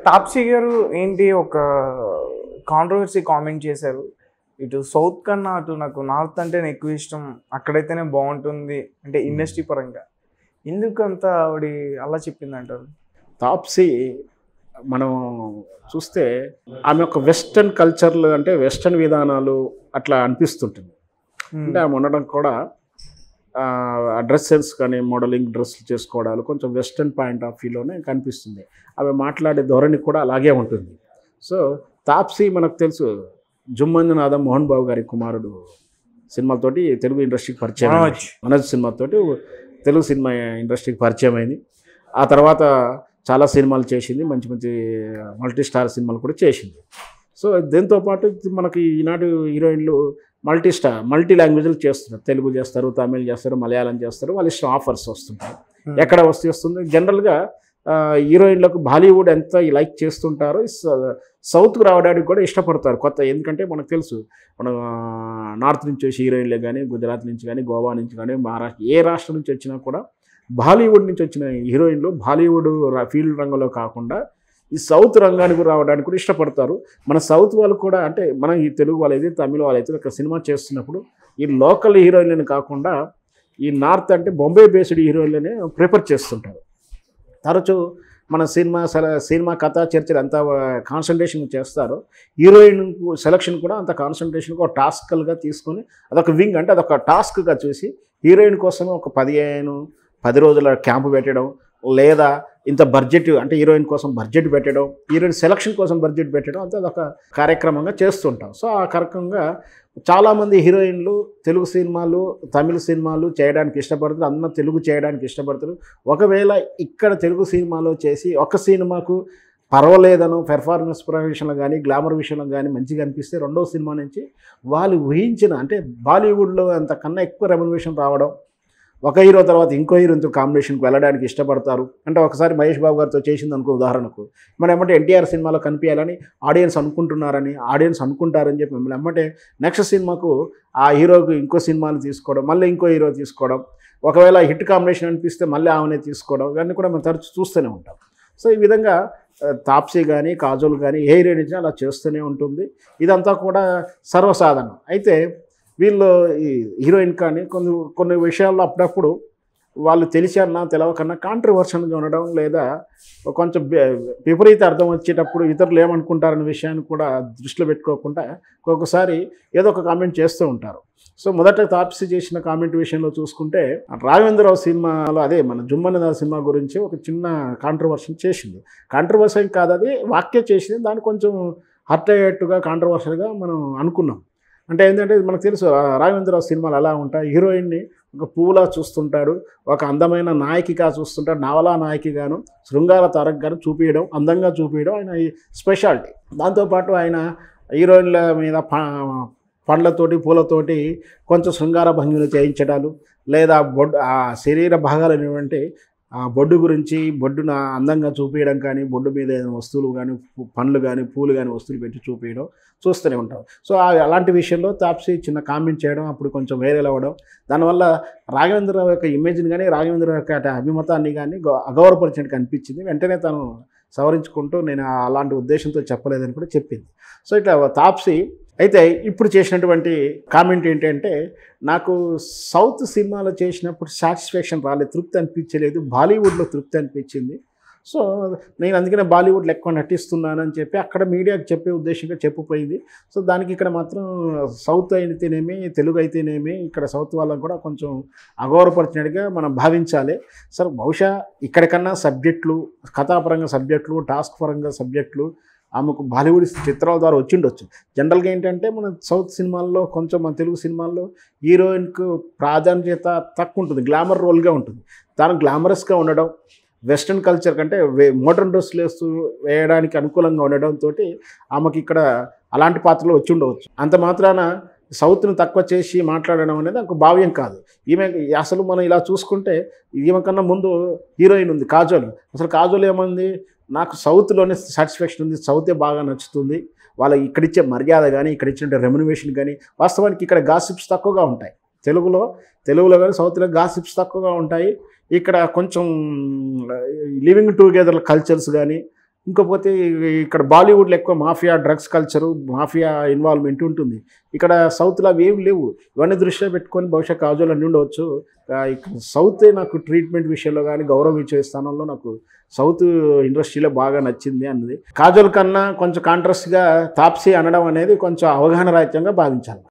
తాప్సీ గారు ఏంటి ఒక కాంట్రవర్సీ కామెంట్ చేశారు ఇటు సౌత్ కన్నా అటు నాకు నార్త్ అంటేనే ఎక్కువ ఇష్టం అక్కడైతేనే బాగుంటుంది అంటే ఇండస్ట్రీ పరంగా ఎందుకు అంత ఆవిడ అలా చెప్పింది అంటారు తాప్సీ మనం చూస్తే ఆమె యొక్క వెస్టర్న్ కల్చర్లు అంటే వెస్టర్న్ విధానాలు అట్లా అనిపిస్తుంటుంది అంటే ఆమె ఉండడం కూడా డ్రెస్ సెన్స్ కానీ మోడలింగ్ డ్రెస్సులు చేసుకోవడాలు కొంచెం వెస్టర్న్ పాయింట్ ఆఫ్ వ్యూలోనే కనిపిస్తుంది ఆమె మాట్లాడే ధోరణి కూడా అలాగే ఉంటుంది సో తాప్సీ మనకు తెలుసు జుమ్మంజనాథం మోహన్ బాబు గారి కుమారుడు సినిమాతోటి తెలుగు ఇండస్ట్రీకి పరిచయం అయింది. మనోజ్. మనోజ్ సినిమాతోటి తెలుగు సినిమా ఇండస్ట్రీకి పరిచయం అయింది ఆ తర్వాత చాలా సినిమాలు చేసింది మంచి మంచి మల్టీ స్టార్ సినిమాలు కూడా చేసింది సో దీంతో పాటు మనకి ఈనాడు హీరోయిన్లు మల్టీ స్టార్ మల్టీ లాంగ్వేజ్లు చేస్తున్నారు తెలుగు చేస్తారు తమిళ్ చేస్తారు మలయాళం చేస్తారు వాళ్ళ ఇష్టం ఆఫర్స్ వస్తుంటాయి Hmm. ఎక్కడ వస్తే వస్తుంది జనరల్గా హీరోయిన్లకు బాలీవుడ్ ఎంత లైక్ చేస్తుంటారో స- సౌత్కి రావడానికి కూడా ఇష్టపడతారు కొత్త ఎందుకంటే మనకు తెలుసు మన నార్త్ నుంచి వచ్చే హీరోయిన్లే కానీ గుజరాత్ నుంచి కానీ గోవా నుంచి కానీ మహారాష్ట్ర ఏ రాష్ట్రం నుంచి వచ్చినా కూడా బాలీవుడ్ నుంచి వచ్చిన హీరోయిన్లు బాలీవుడ్ రా- ఫీల్డ్ రంగంలో కాకుండా ఈ సౌత్ రంగానికి రావడానికి కూడా ఇష్టపడతారు మన సౌత్ వాళ్ళు కూడా అంటే మనం ఈ తెలుగు వాళ్ళైతే తమిళ వాళ్ళైతే ఒక సినిమా చేస్తున్నప్పుడు ఈ లోకల్ హీరోయిన్లని కాకుండా ఈ నార్త్ అంటే బొంబే బేస్డ్ హీరోయిన్లనే ప్రిఫర్ చేస్తుంటారు తరచూ మన సినిమా సెల సినిమా కథ చర్చలు ఎంత కాన్సన్ట్రేషన్ చేస్తారో హీరోయిన్ సెలక్షన్ కూడా అంత కాన్సన్ట్రేషన్ ఒక టాస్క్లుగా తీసుకొని అదొక వింగ్ అంటే అదొక టాస్క్గా చూసి హీరోయిన్ కోసం ఒక పదిహేను పది రోజుల క్యాంపు పెట్టడం లేదా ఇంత బడ్జెట్ అంటే హీరోయిన్ కోసం బడ్జెట్ పెట్టడం హీరోయిన్ సెలక్షన్ కోసం బడ్జెట్ పెట్టడం అంతా అదొక కార్యక్రమంగా చేస్తుంటాం సో ఆ కార్యక్రమంగా చాలామంది హీరోయిన్లు తెలుగు సినిమాలు తమిళ సినిమాలు చేయడానికి ఇష్టపడతారు అందరూ తెలుగు చేయడానికి ఇష్టపడతారు ఒకవేళ ఇక్కడ తెలుగు సినిమాలో చేసి ఒక సినిమాకు పర్వాలేదను పెర్ఫార్మెన్స్ విషయంలో కానీ గ్లామర్ విషయంలో కానీ మంచిగా అనిపిస్తే రెండో సినిమా నుంచి వాళ్ళు ఊహించిన అంటే బాలీవుడ్లో అంతకన్నా ఎక్కువ రెవల్యూషన్ రావడం ఒక హీరో తర్వాత ఇంకో హీరోతో కాంబినేషన్కి వెళ్ళడానికి ఇష్టపడతారు అంటే ఒకసారి మహేష్ బాబు గారితో చేసింది అనుకో ఉదాహరణకు మనం ఏమంటే ఎన్టీఆర్ సినిమాలో కనిపించాలని ఆడియన్స్ అనుకుంటున్నారని ఆడియన్స్ అనుకుంటారని చెప్పి మిమ్మల్ని ఎమ్మటే నెక్స్ట్ సినిమాకు ఆ హీరోకి ఇంకో సినిమాలు తీసుకోవడం మళ్ళీ ఇంకో హీరో తీసుకోవడం ఒకవేళ హిట్ కాంబినేషన్ అనిపిస్తే మళ్ళీ ఆమెనే తీసుకోవడం ఇవన్నీ కూడా మనం తరచు చూస్తూనే ఉంటాం సో ఈ విధంగా ఆ, తాప్సీ కానీ కాజోల్ కానీ ఏ హీరోయిన్ ఇచ్చినా అలా చేస్తూనే ఉంటుంది ఇదంతా కూడా సర్వసాధారణం అయితే వీళ్ళు ఈ హీరోయిన్ కానీ కొన్ని కొన్ని విషయాల్లో అప్పుడప్పుడు వాళ్ళు తెలిసన్నా తెలవకన్నా కాంట్రవర్షన్గా ఉండడం లేదా కొంచెం బె- విపరీత అర్థం వచ్చేటప్పుడు ఇతరులు ఏమనుకుంటారనే విషయాన్ని కూడా దృష్టిలో పెట్టుకోకుండా ఒక్కొక్కసారి ఏదో ఒక కామెంట్ చేస్తూ ఉంటారు సో మొదట తాప్సీ చేసిన కామెంట్ విషయంలో చూసుకుంటే రాఘవేంద్రరావు సినిమాలో అదే మన జుమ్మనద సినిమా గురించి ఒక చిన్న కాంట్రవర్షన్ చేసింది కాంట్రవర్షన్ కాదు అది వాక్య చేసింది దాన్ని కొంచెం హర్ట్ అయ్యేట్టుగా కాంట్రవర్షల్గా మనం అనుకున్నాం అంటే ఏంటంటే మనకు తెలుసు ఆ రాఘవేంద్రరావు సినిమాలు ఎలా ఉంటాయి హీరోయిన్ని ఒక పువ్వులా చూస్తుంటాడు ఒక అందమైన నాయకిగా చూస్తుంటాడు నవలా నాయకిగాను శృంగార తారక్ గాను చూపించడం అందంగా చూపించడం ఆయన ఈ స్పెషాలిటీ దాంతోపాటు ఆయన హీరోయిన్ల మీద ప- పండ్లతోటి పూలతోటి కొంచెం శృంగార భంగిని చేయించడాలు లేదా బొడ్డు ఆ శరీర భాగాలైనటువంటి ఆ బొడ్డు గురించి బొడ్డున అందంగా చూపించడం కానీ బొడ్డు మీద ఏదైనా వస్తువులు కానీ పు- పండ్లు కానీ పూలు కానీ వస్తువులు పెట్టి చూపించడం చూస్తూనే ఉంటాం సో ఆ- అలాంటి విషయంలో తాప్సీ చిన్న కామెంట్ చేయడం అప్పుడు కొంచెం వైరల్ అవ్వడం దానివల్ల రాఘవేంద్రరావు యొక్క ఇమేజ్ని కానీ రాఘవేంద్రరావు యొక్క అటు అభిమతాన్ని కానీ గౌ- అగౌరవపరిచినట్టు అనిపించింది వెంటనే తను సవరించుకుంటూ నేను అలాంటి ఉద్దేశంతో చెప్పలేదని కూడా చెప్పింది సో ఇట్లా తాప్సీ అయితే ఇప్పుడు చేసినటువంటి కామెంట్ ఏంటంటే నాకు సౌత్ సినిమాలో చేసినప్పుడు సాటిస్ఫాక్షన్ రాలేదు తృప్తి అనిపించలేదు బాలీవుడ్లో తృప్తి అనిపించింది సో నేను అందుకనే బాలీవుడ్లో ఎక్కువ నటిస్తున్నానని చెప్పి అక్కడ మీడియాకి చెప్పే ఉద్దేశంగా చెప్పిపోయింది సో దానికి ఇక్కడ మాత్రం సౌత్ అయితేనేమి తెలుగు అయితేనేమి ఇక్కడ సౌత్ వాళ్ళని కూడా కొంచెం అగౌరవపరిచినట్టుగా మనం భావించాలి సార్ బహుశా ఇక్కడికన్నా సబ్జెక్టులు కథాపరంగా సబ్జెక్టులు టాస్క్ పరంగా సబ్జెక్టులు ఆమెకు బాలీవుడ్ చిత్రాల ద్వారా వచ్చిండొచ్చు జనరల్గా ఏంటంటే మన సౌత్ సినిమాల్లో కొంచెం మన తెలుగు సినిమాల్లో హీరోయిన్కు ప్రాధాన్యత తక్కువ ఉంటుంది గ్లామర్ రోల్గా ఉంటుంది తాను గ్లామరస్గా ఉండడం వెస్ట్రన్ కల్చర్ కంటే మోడర్న్ డ్రెస్సులు వేస్తూ వేయడానికి అనుకూలంగా ఉండడంతో ఆమెకి ఇక్కడ అలాంటి పాత్రలు వచ్చి ఉండవచ్చు అంత మాత్రాన సౌత్ను తక్కువ చేసి మాట్లాడడం అనేది ఒక భావ్యం కాదు ఈమె అసలు మనం ఇలా చూసుకుంటే ఈమె కన్నా ముందు హీరోయిన్ ఉంది కాజోల్ అసలు కాజోల్ ఏమంది నాకు సౌత్లోనే సాటిస్ఫాక్షన్ ఉంది సౌతే బాగా నచ్చుతుంది వాళ్ళ ఇక్కడిచ్చే మర్యాద కానీ ఇక్కడ ఇచ్చే రెమ్యునేషన్ కానీ వాస్తవానికి ఇక్కడ గాసిప్స్ తక్కువగా ఉంటాయి తెలుగులో తెలుగులో కానీ సౌత్లో గాసిప్స్ తక్కువగా ఉంటాయి ఇక్కడ కొంచెం లివింగ్ టుగెదర్ కల్చర్స్ కానీ ఇంకపోతే ఇక్కడ బాలీవుడ్లో ఎక్కువ mafia drugs culture mafia involvement ఉంటుంది ఇక్కడ సౌత్లో అవి ఏమి లేవు ఇవన్నీ దృష్టిలో పెట్టుకొని బహుశా కాజోలు అన్నీ ఉండవచ్చు ఆ, ఇక్కడ సౌత్ నాకు ట్రీట్మెంట్ విషయంలో కానీ గౌరవించే స్థానంలో నాకు సౌత్ ఇండస్ట్రీలో బాగా నచ్చింది అన్నది కాజోల్ కన్నా కొంచెం కాంట్రాస్ట్గా తాప్సీ అనడం అనేది కొంచెం అవగాహన రాహిత్యంగా భావించాలి